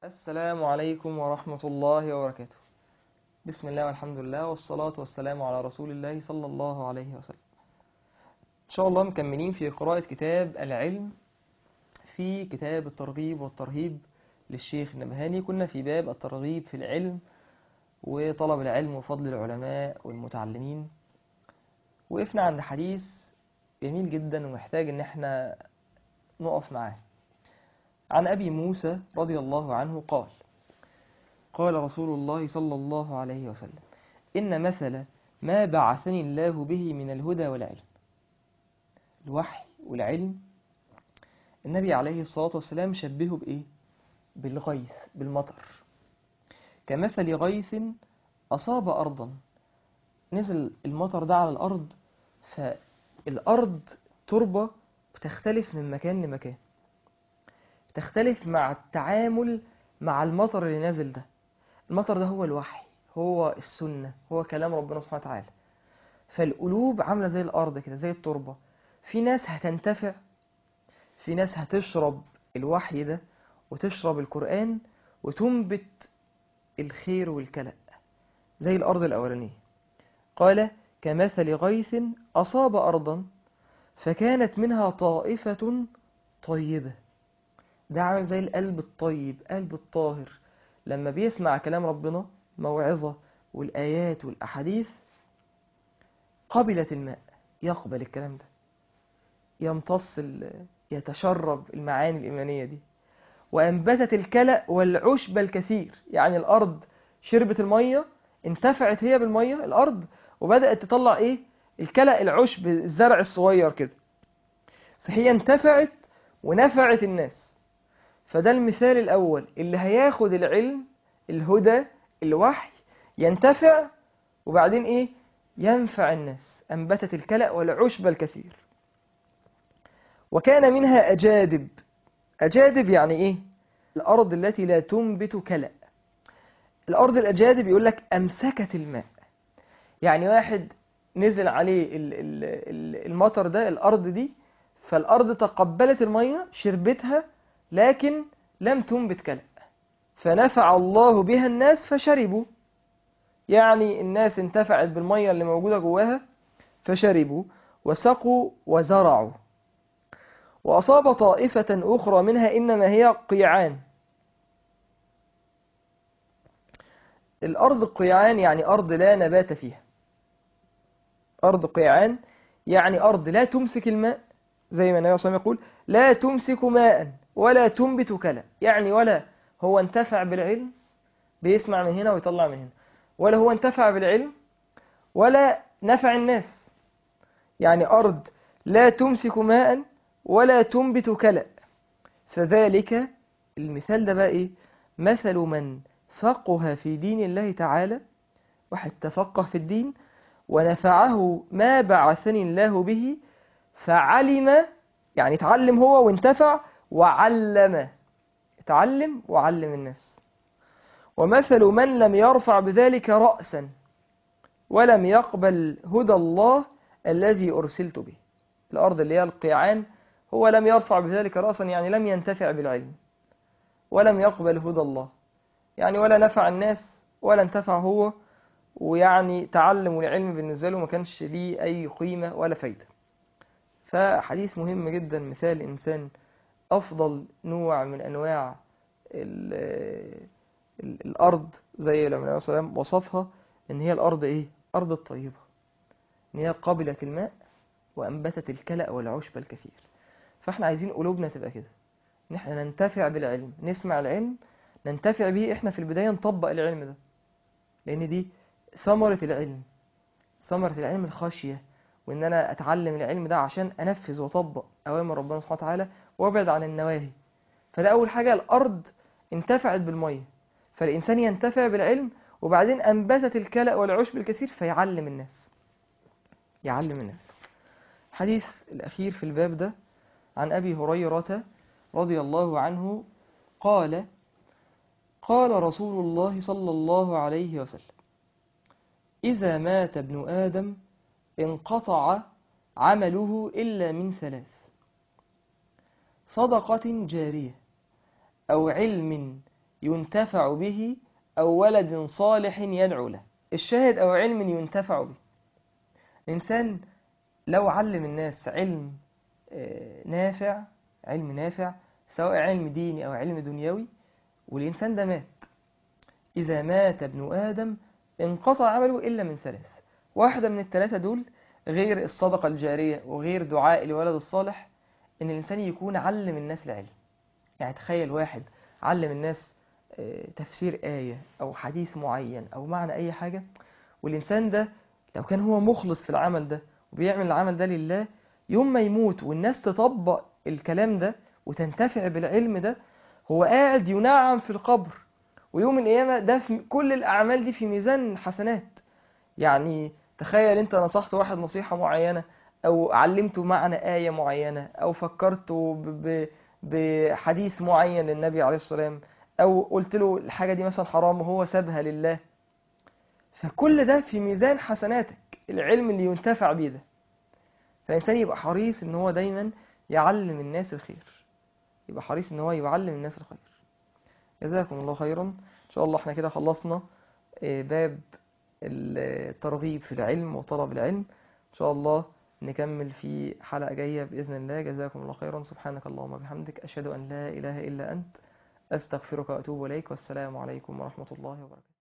السلام عليكم ورحمة الله وبركاته بسم الله والحمد لله والصلاة والسلام على رسول الله صلى الله عليه وسلم إن شاء الله مكملين في قراءة كتاب العلم في كتاب الترغيب والترهيب للشيخ النبهاني كنا في باب الترغيب في العلم وطلب العلم وفضل العلماء والمتعلمين وقفنا عند حديث جميل جدا ومحتاج ان احنا نقف معاه عن أبي موسى رضي الله عنه قال قال رسول الله صلى الله عليه وسلم إن مثل ما بعثني الله به من الهدى والعلم الوحي والعلم النبي عليه الصلاة والسلام شبهه بإيه؟ بالغيث بالمطر كمثل غيث أصاب أرضا نزل المطر ده على الأرض فالأرض تربة بتختلف من مكان لمكان تختلف مع التعامل مع المطر اللي نازل ده المطر ده هو الوحي هو السنة هو كلام ربنا سبحانه وتعالى فالقلوب عاملة زي الأرض كده زي التربة في ناس هتنتفع في ناس هتشرب الوحي ده وتشرب القرآن وتنبت الخير والكلأ زي الأرض الأولانية قال كمثل غيث أصاب أرضا فكانت منها طائفة طيبة ده عامل زي القلب الطيب قلب الطاهر لما بيسمع كلام ربنا موعظة والآيات والأحاديث قبلت الماء يقبل الكلام ده يمتص يتشرب المعاني الإيمانية دي وأنبتت الكلأ والعشب الكثير يعني الأرض شربت المية انتفعت هي بالمية الأرض وبدأت تطلع إيه الكلأ العشب الزرع الصغير كده فهي انتفعت ونفعت الناس فده المثال الأول اللي هياخد العلم الهدى الوحي ينتفع وبعدين إيه ينفع الناس أنبتت الكلأ والعشب الكثير وكان منها أجادب أجادب يعني إيه الأرض التي لا تنبت كلأ الأرض الأجادب يقول لك أمسكت الماء يعني واحد نزل عليه المطر ده الأرض دي فالأرض تقبلت المية شربتها لكن لم تنبت كلأ فنفع الله بها الناس فشربوا يعني الناس انتفعت بالمية اللي موجودة جواها فشربوا وسقوا وزرعوا وأصاب طائفة أخرى منها إنما هي قيعان الأرض قيعان يعني أرض لا نبات فيها أرض قيعان يعني أرض لا تمسك الماء زي ما النبي صلى الله عليه وسلم يقول لا تمسك ماء ولا تنبت كلا يعني ولا هو انتفع بالعلم بيسمع من هنا ويطلع من هنا ولا هو انتفع بالعلم ولا نفع الناس يعني أرض لا تمسك ماء ولا تنبت كلا فذلك المثال ده بقى إيه مثل من فقه في دين الله تعالى واحد تفقه في الدين ونفعه ما بعثني الله به فعلم يعني اتعلم هو وانتفع وعلم اتعلم وعلم الناس ومثل من لم يرفع بذلك رأسا ولم يقبل هدى الله الذي أرسلت به الأرض اللي هي القيعان هو لم يرفع بذلك رأسا يعني لم ينتفع بالعلم ولم يقبل هدى الله يعني ولا نفع الناس ولا انتفع هو ويعني تعلم العلم بالنسبة له ما كانش ليه أي قيمة ولا فايدة فحديث مهم جدا مثال إنسان أفضل نوع من أنواع ال ال الأرض زي لما النبي صلى الله عليه وسلم وصفها إن هي الأرض إيه؟ أرض الطيبة إن هي قبلت الماء وأنبتت الكلأ والعشب الكثير فإحنا عايزين قلوبنا تبقى كده إن إحنا ننتفع بالعلم نسمع العلم ننتفع به إحنا في البداية نطبق العلم ده لأن دي ثمرة العلم ثمرة العلم الخشية وإن أنا أتعلم العلم ده عشان أنفذ وأطبق أوامر ربنا سبحانه وتعالى وأبعد عن النواهي فده أول حاجة الأرض انتفعت بالمية فالإنسان ينتفع بالعلم وبعدين أنبتت الكلأ والعشب الكثير فيعلم الناس يعلم الناس حديث الأخير في الباب ده عن أبي هريرة رضي الله عنه قال قال رسول الله صلى الله عليه وسلم إذا مات ابن آدم انقطع عمله إلا من ثلاث صدقة جارية أو علم ينتفع به أو ولد صالح يدعو له الشاهد أو علم ينتفع به الإنسان لو علم الناس علم آه، نافع علم نافع سواء علم ديني أو علم دنيوي والإنسان ده مات إذا مات ابن آدم انقطع عمله إلا من ثلاث واحدة من الثلاثة دول غير الصدقة الجارية وغير دعاء الولد الصالح إن الإنسان يكون علم الناس العلم يعني تخيل واحد علم الناس آه، تفسير آية أو حديث معين أو معنى أي حاجة والإنسان ده لو كان هو مخلص في العمل ده وبيعمل العمل ده لله يوم ما يموت والناس تطبق الكلام ده وتنتفع بالعلم ده هو قاعد ينعم في القبر ويوم القيامة ده في كل الأعمال دي في ميزان حسنات يعني تخيل أنت نصحت واحد نصيحة معينة أو علمته معنى آية معينة أو فكرته ب- ب- بحديث معين للنبي عليه الصلاة والسلام أو قلت له الحاجة دي مثلا حرام وهو سابها لله فكل ده في ميزان حسناتك العلم اللي ينتفع بيه ده فالإنسان يبقى حريص إن هو دايما يعلم الناس الخير يبقى حريص إن هو يعلم الناس الخير جزاكم الله خيرا إن شاء الله احنا كده خلصنا آه، باب الترغيب في العلم وطلب العلم إن شاء الله نكمل في حلقة جاية بإذن الله جزاكم الله خيرا سبحانك اللهم وبحمدك أشهد أن لا إله إلا أنت أستغفرك وأتوب إليك والسلام عليكم ورحمة الله وبركاته